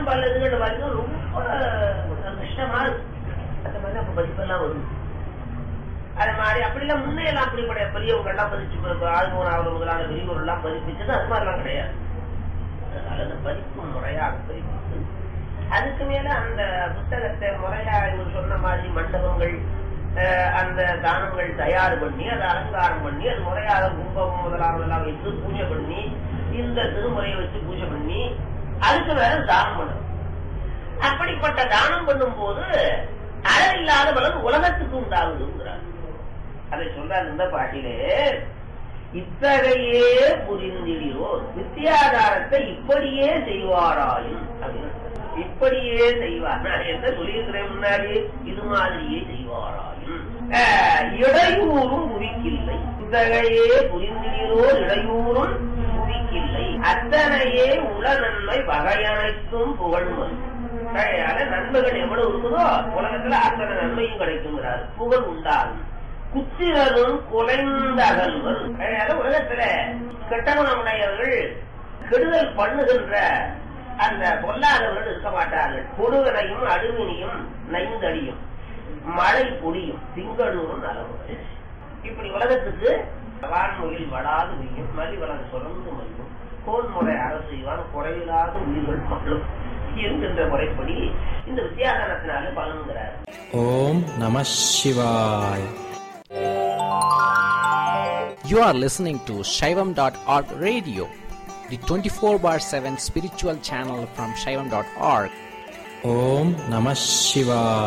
மாதிரிலாம் பல இதுகள் வரைக்கும் ரொம்ப கஷ்டமா இருக்கு அந்த மாதிரி அப்ப பதிப்பெல்லாம் வருது அது மாதிரி அப்படிலாம் முன்னே எல்லாம் அப்படி கிடையாது பெரியவங்க எல்லாம் பதிச்சு ஆழ்மூனாவது முதலான பெரியவர்கள் எல்லாம் பதிப்பிச்சது அது மாதிரிலாம் கிடையாது அதனால அந்த பதிப்பு முறையாக பதிப்பித்து அதுக்கு மேல அந்த புத்தகத்தை முறையா இவர் சொன்ன மாதிரி மண்டபங்கள் அஹ், அந்த தானங்கள் தயார் பண்ணி அதை அலங்காரம் பண்ணி அது முறையாக கும்பம் முதலானதெல்லாம் வைத்து பூஜை பண்ணி இந்த திருமுறையை வச்சு பூஜை பண்ணி அதுக்கு மேல தானம் பண்ணணும் அப்படிப்பட்ட தானம் பண்ணும் போது அளவில்லாத பலன் உலகத்துக்கு உண்டாகுதுங்கிறார் அதை சொல்றார் இந்த பாட்டிலே இத்தகையே புரிந்திடியோர் வித்தியாதாரத்தை இப்படியே செய்வாராயும் அப்படின்னு இப்படியே செய்வார் நான் என்ன சொல்லியிருக்கிறேன் முன்னாடி இது மாதிரியே செய்வாராயும் ஆஹ், இடையூறும் புவிக்கில்லை இத்தகையே புரிந்திடியோர் இடையூறும் புவிக்கில்லை அத்தனையே உள நன்மை வகையனைத்தும் புகழ்மது அதனால நன்மைகள் எவ்வளவு இருக்குதோ உலகத்துல அத்தனை நன்மையும் கிடைக்குங்கிறார் புகழ் உண்டாகும் குத்திரரும் குலைந்த அகல்வர் அதனால உலகத்துல கெட்ட குணமுடையவர்கள் கெடுதல் பண்ணுகின்ற அந்த பொல்லாதவர்கள் இருக்க மாட்டார்கள் கொடுவனையும் அழுவினியும் நைந்தடியும் மழை பொடியும் திங்களூரும் நலமுறை இப்படி உலகத்துக்கு வான்மொழியில் வடாது உய்யும் மலி வளம் சுரந்து மல்லும் கோன்முறையாக செய்வான் குறைவில்லாத உயிர்கள் மகளும் என்கின்ற முறைப்படி இந்த வித்தியாசனத்தினால பலன்கிறார் ஓம் நம சிவாய் You are listening to Shaivam.org radio, the 24 bar 7 spiritual channel from Shaivam.org. Om Namah Shivaya.